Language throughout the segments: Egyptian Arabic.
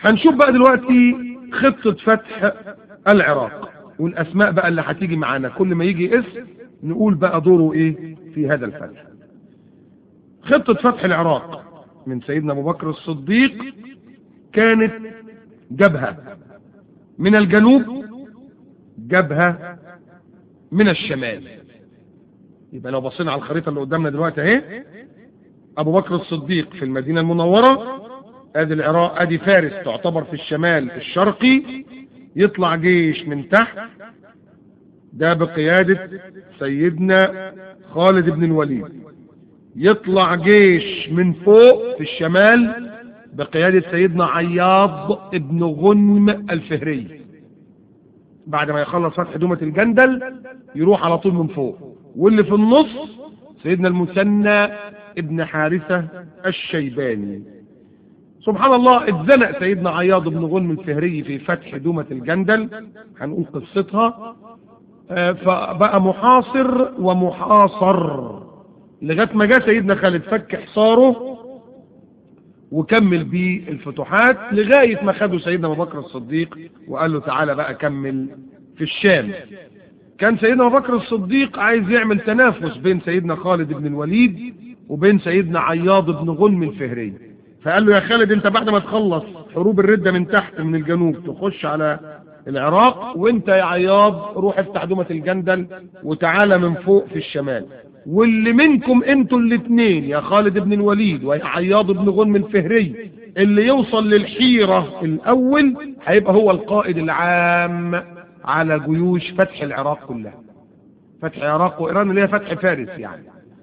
هنشوف بقى دلوقتي خطة فتح العراق والأسماء بقى اللي هتيجي معانا كل ما يجي اسم نقول بقى دوره إيه في هذا الفتح خطة فتح العراق من سيدنا أبو بكر الصديق كانت جبهة من الجنوب جبهة من الشمال يبقى لو بصينا على الخريطة اللي قدامنا دلوقتي اهي أبو بكر الصديق في المدينة المنورة ادي العراق ادي فارس تعتبر في الشمال الشرقي يطلع جيش من تحت ده بقيادة سيدنا خالد بن الوليد يطلع جيش من فوق في الشمال بقيادة سيدنا عياض بن غنم الفهري بعد ما يخلص فتح دومة الجندل يروح على طول من فوق واللي في النص سيدنا المثنى ابن حارثة الشيباني سبحان الله اتزنق سيدنا عياض بن غنم الفهري في فتح دومة الجندل هنقول قصتها آه، فبقى محاصر ومحاصر لغايه ما جاء سيدنا خالد فك حصاره وكمل بيه الفتوحات لغايه ما خدوا سيدنا ابو بكر الصديق وقال له تعالى بقى كمل في الشام كان سيدنا ابو بكر الصديق عايز يعمل تنافس بين سيدنا خالد بن الوليد وبين سيدنا عياض بن غنم الفهري فقال له يا خالد انت بعد ما تخلص حروب الردة من تحت من الجنوب تخش على العراق وانت يا عياض روح افتح دومة الجندل وتعالى من فوق في الشمال واللي منكم انتوا الاثنين يا خالد بن الوليد ويا عياض بن غنم الفهري اللي يوصل للحيرة الاول هيبقى هو القائد العام على جيوش فتح العراق كلها فتح العراق وايران اللي هي فتح فارس يعني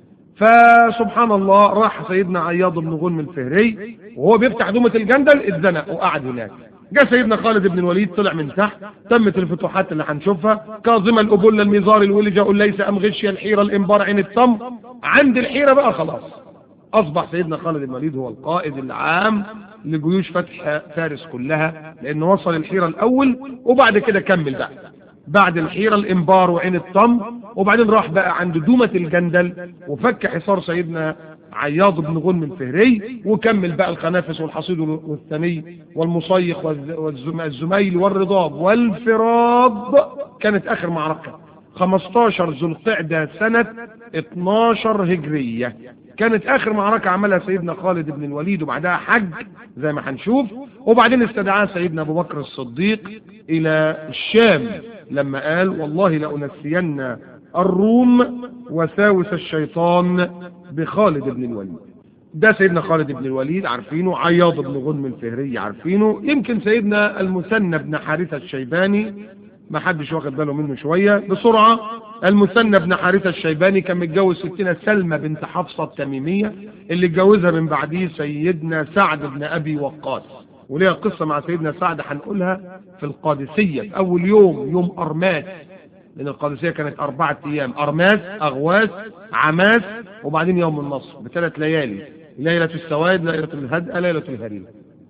فسبحان الله راح سيدنا عياض بن غنم الفهري وهو بيفتح دومة الجندل اتزنق وقعد هناك جاء سيدنا خالد بن الوليد طلع من تحت تمت الفتوحات اللي هنشوفها كاظمة الأبلة الميزار الولجة ليس أم غشية الحيرة الإنبار عين التم عند الحيرة بقى خلاص أصبح سيدنا خالد بن الوليد هو القائد العام لجيوش فتح فارس كلها لأنه وصل الحيرة الأول وبعد كده كمل بقى بعد الحيرة الإنبار وعين الطم وبعدين راح بقى عند دومة الجندل وفك حصار سيدنا عياض بن غنم الفهري وكمل بقى الخنافس والحصيد والثني والمصيخ والزميل والرضاب والفراب كانت آخر معركة 15 ذو القعدة سنة 12 هجرية كانت آخر معركة عملها سيدنا خالد بن الوليد وبعدها حج زي ما هنشوف وبعدين استدعاه سيدنا أبو بكر الصديق إلى الشام لما قال والله لأنسين الروم وساوس الشيطان بخالد بن الوليد ده سيدنا خالد بن الوليد عارفينه عياض بن غنم الفهري عارفينه يمكن سيدنا المثنى بن حارثة الشيباني ما حدش واخد باله منه شوية بسرعة المثنى بن حارثة الشيباني كان متجوز ستنا سلمى بنت حفصة التميمية اللي اتجوزها من بعديه سيدنا سعد بن أبي وقاص وليها قصة مع سيدنا سعد هنقولها في القادسية في أول يوم يوم أرماس لأن القادسية كانت أربعة أيام أرماس أغواس عماس وبعدين يوم النصر بثلاث ليالي ليلة السواد ليلة الهدأة ليلة الهريلة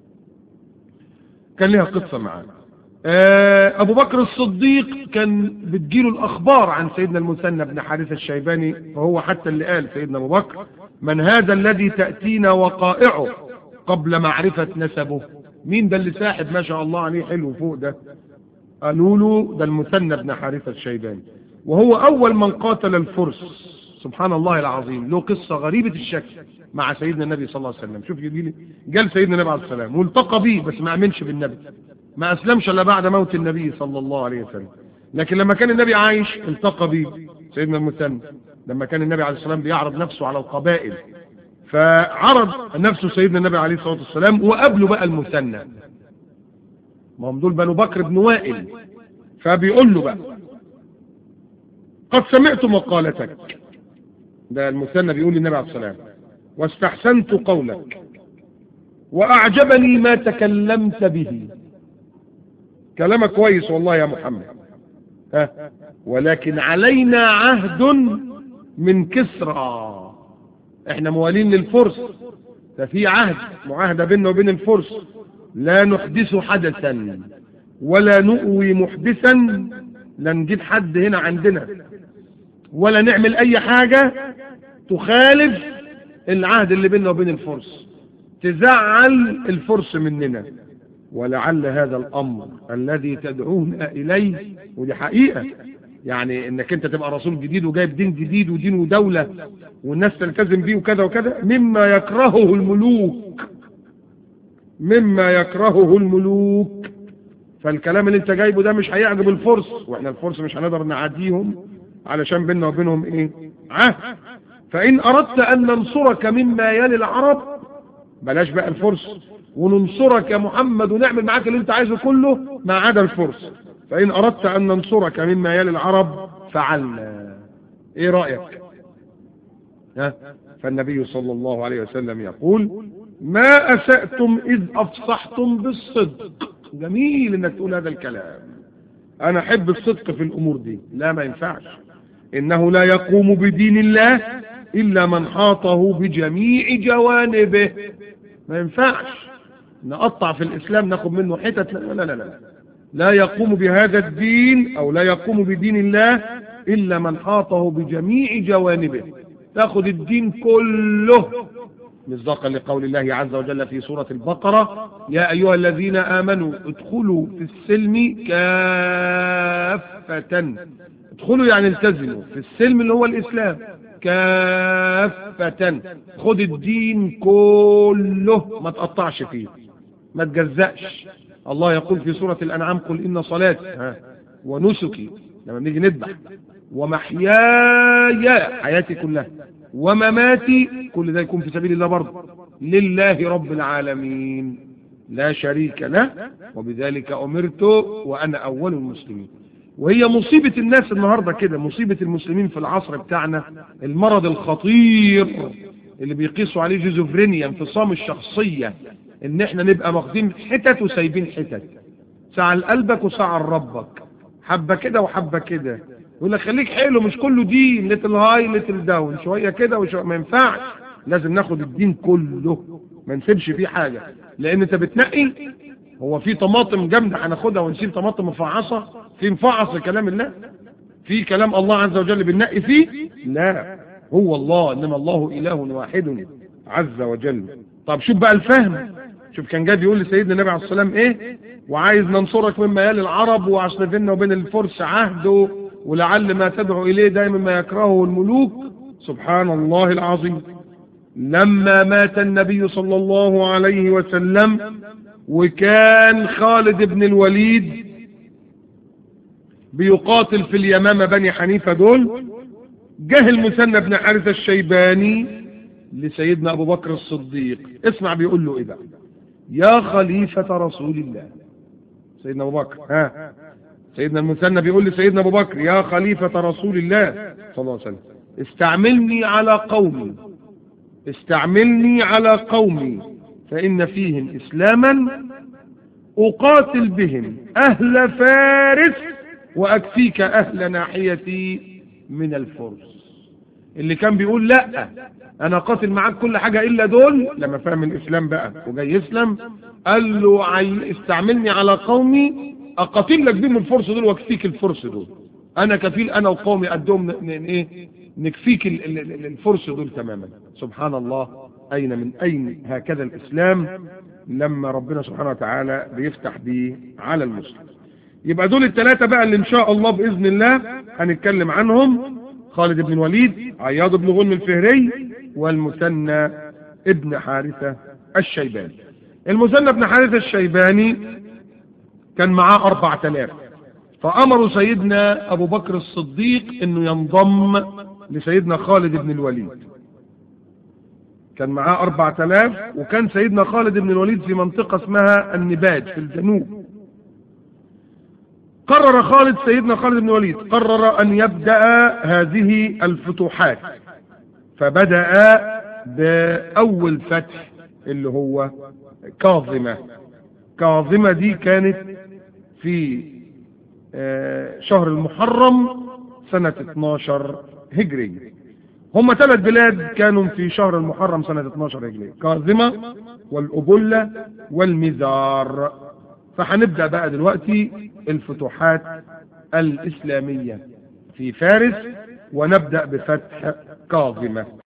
كان لها قصة معاه أبو بكر الصديق كان بتجيله الأخبار عن سيدنا المثنى بن حارثة الشيباني فهو حتى اللي قال سيدنا أبو بكر من هذا الذي تأتينا وقائعه قبل معرفة نسبه مين ده اللي ساحب ما شاء الله عليه حلو فوق ده قالوا له ده المثنى بن حارثة الشيباني وهو أول من قاتل الفرس سبحان الله العظيم له قصة غريبة الشكل مع سيدنا النبي صلى الله عليه وسلم شوف يجي لي قال سيدنا النبي عليه السلام والتقى بيه بس ما امنش بالنبي ما اسلمش الا بعد موت النبي صلى الله عليه وسلم لكن لما كان النبي عايش التقى بيه سيدنا المثنى لما كان النبي عليه السلام بيعرض نفسه على القبائل فعرض نفسه سيدنا النبي عليه الصلاة والسلام وقابله بقى المثنى ما هم دول بنو بكر بن وائل فبيقول له بقى قد سمعت مقالتك ده المثنى بيقول للنبي عليه السلام واستحسنت قولك وأعجبني ما تكلمت به كلامك كويس والله يا محمد ها ولكن علينا عهد من كسرى احنا موالين للفرس ففي عهد معاهدة بيننا وبين الفرس لا نحدث حدثا ولا نؤوي محدثا لا نجيب حد هنا عندنا ولا نعمل اي حاجة تخالف العهد اللي بيننا وبين الفرس تزعل الفرس مننا ولعل هذا الأمر الذي تدعون إليه ودي حقيقة يعني انك انت تبقى رسول جديد وجايب دين جديد ودين ودولة والناس تلتزم بيه وكذا وكذا مما يكرهه الملوك مما يكرهه الملوك فالكلام اللي انت جايبه ده مش هيعجب الفرس واحنا الفرس مش هنقدر نعاديهم علشان بيننا وبينهم ايه عهد فان اردت ان ننصرك مما يلي العرب بلاش بقى الفرس وننصرك يا محمد ونعمل معاك اللي انت عايزه كله ما عدا الفرس فان اردت ان ننصرك مما يلي العرب فعلنا ايه رايك ها فالنبي صلى الله عليه وسلم يقول ما اساتم اذ افصحتم بالصدق جميل انك تقول هذا الكلام انا احب الصدق في الامور دي لا ما ينفعش انه لا يقوم بدين الله الا من حاطه بجميع جوانبه ما ينفعش نقطع في الاسلام ناخد منه حتت لا لا لا لا لا يقوم بهذا الدين او لا يقوم بدين الله الا من حاطه بجميع جوانبه تاخد الدين كله مصداقا لقول الله عز وجل في سورة البقرة يا أيها الذين آمنوا ادخلوا في السلم كافة ادخلوا يعني التزموا في السلم اللي هو الإسلام كافة خد الدين كله ما تقطعش فيه ما تجزأش الله يقول في سورة الأنعام قل إن صلاتي ها ونسكي لما بنيجي نذبح ومحياي حياتي كلها ومماتي كل ده يكون في سبيل الله برضه لله رب العالمين لا شريك له وبذلك أمرت وأنا أول المسلمين وهي مصيبة الناس النهاردة كده مصيبة المسلمين في العصر بتاعنا المرض الخطير اللي بيقيسوا عليه جيزوفرينيا انفصام الشخصية ان احنا نبقى واخدين حتت وسايبين حتت ساعة لقلبك وساعة لربك حبة كده وحبة كده يقول لك خليك حلو مش كله دين ليتل هاي ليتل داون شوية كده وشوية ما ينفعش لازم ناخد الدين كله ما نسيبش فيه حاجة لان انت بتنقي هو في طماطم جامدة هناخدها ونسيب طماطم مفعصة في مفعص كلام الله في كلام الله عز وجل بننقي فيه لا هو الله انما الله اله واحد عز وجل طب شوف بقى الفهم شوف كان جاي بيقول لسيدنا النبي عليه الصلاه والسلام ايه وعايز ننصرك مما يلي العرب وعشان بيننا وبين الفرس عهد ولعل ما تدعو اليه دائما ما يكرهه الملوك سبحان الله العظيم لما مات النبي صلى الله عليه وسلم وكان خالد بن الوليد بيقاتل في اليمامة بني حنيفة دول جه المثنى بن حارثة الشيباني لسيدنا أبو بكر الصديق اسمع بيقول له إيه بقى يا خليفة رسول الله سيدنا أبو بكر ها سيدنا المثنى بيقول لسيدنا أبو بكر يا خليفة رسول الله صلى الله عليه وسلم استعملني على قومي استعملني على قومي فإن فيهم إسلاما أقاتل بهم أهل فارس وأكفيك أهل ناحيتي من الفرس اللي كان بيقول لا أنا قاتل معاك كل حاجة إلا دول لما فهم الإسلام بقى وجاي يسلم قال له عي... استعملني على قومي أقاتل لك بهم الفرس دول وأكفيك الفرس دول أنا كفيل أنا وقومي قدهم ن... ن... إيه نكفيك ال... ال... الفرس دول تماما سبحان الله أين من أين هكذا الإسلام لما ربنا سبحانه وتعالى بيفتح به على المسلم يبقى دول الثلاثة بقى اللي إن شاء الله بإذن الله هنتكلم عنهم خالد بن الوليد عياض بن غنم الفهري والمثنى ابن حارثة الشيباني المثنى بن حارثة الشيباني كان معاه أربعة آلاف فأمروا سيدنا أبو بكر الصديق أنه ينضم لسيدنا خالد بن الوليد كان معاه أربعة آلاف وكان سيدنا خالد بن الوليد في منطقة اسمها النباج في الجنوب قرر خالد سيدنا خالد بن الوليد قرر أن يبدأ هذه الفتوحات فبدأ بأول فتح اللي هو كاظمة كاظمة دي كانت في شهر المحرم سنة 12 هجري هم ثلاث بلاد كانوا في شهر المحرم سنة 12 هجري كاظمة والأبلة والمزار فهنبدأ بقى دلوقتي الفتوحات الإسلامية في فارس ونبدأ بفتح كاظمة